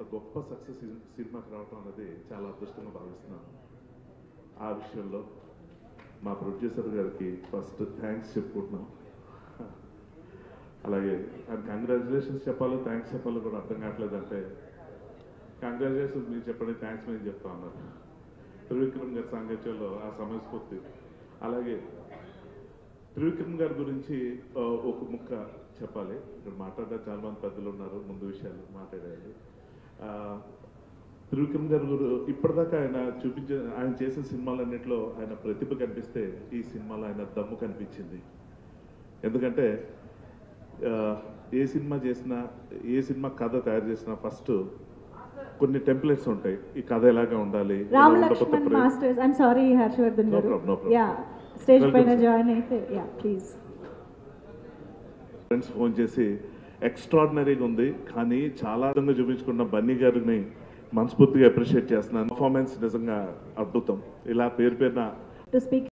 గొప్ప సక్సెస్ సినిమాకి రావటం అనేది చాలా అదృష్టంగా భావిస్తున్నాను ఆ విషయంలో మా ప్రొడ్యూసర్ గారికి ఫస్ట్ థ్యాంక్స్ చెప్పుకుంటున్నాం అలాగే కంగ్రాచులేషన్స్ చెప్పాలో థ్యాంక్స్ చెప్పాలో కూడా అర్థం కావట్లేదు అంటే కంగ్రాచులేషన్స్ మీరు చెప్పండి థ్యాంక్స్ మేము చెప్తా ఉన్నారు త్రివిక్రమ్ గారి సాంగత్యంలో ఆ సమయస్ఫూర్తి అలాగే త్రివిక్రమ్ గారి గురించి ఆ, ఒక ముక్క చెప్పాలి ఇక్కడ మాట్లాడే చాలా మంది పెద్దలు ఉన్నారు ముందు విషయాలు మాట్లాడాలి ఆ, త్రివిక్రమ్ గారు గురు- ఇప్పటిదాకా ఆయన చూపించే ఆయన చేసిన సినిమాలన్నింటిలో ఆయన ప్రతిభ కనిపిస్తే ఈ సినిమాలో ఆయన దమ్ము కనిపించింది ఎందుకంటే ఆ, ఏ సినిమా చేసినా ఏ సినిమా కథ తయారు చేసినా ఫస్ట్ కొన్ని టెంప్లెట్స్ ఉంటాయి ఈ కథ ఎలాగా ఉండాలి ఇలా రామ్ ఉండకపోతే లక్ష్మణ్ ప్రే- masters I'm sorry Harshavardhan No garu problem, no problem. Yeah stage Welcome, పైన sir. జాయిన్ అయితే యా ప్లీజ్ ఫ్రెండ్స్ ఫోన్ చేసి ఎక్స్ట్రాడినరీగా ఉంది కానీ చాలా విధంగా చూపించుకున్న బన్నీ గారిని మనస్ఫూర్తిగా అప్రిషియేట్ చేస్తున్నాను పర్ఫార్మెన్స్ నిజంగా అద్భుతం ఇలా పేరు పేరున టు స్పీక్